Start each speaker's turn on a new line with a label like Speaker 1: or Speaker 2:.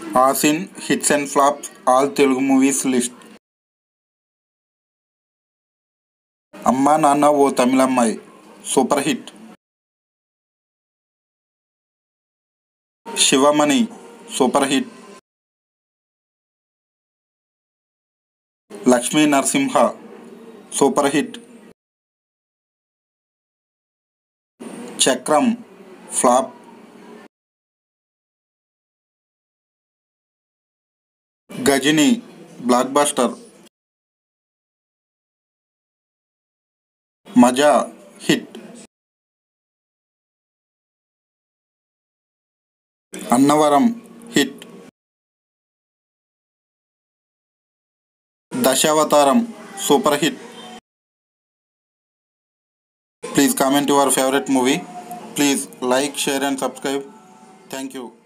Speaker 1: ఆసిన్ hits and flops all Telugu movies list Amma Nanna O Tamilammayi super hit Sivamani super hit Lakshmi Narasimha super hit Chakram flop Ghajini blockbuster Maja hit Annavaram hit Dasavatharam super hit please comment your favourite movie please like share and subscribe thank you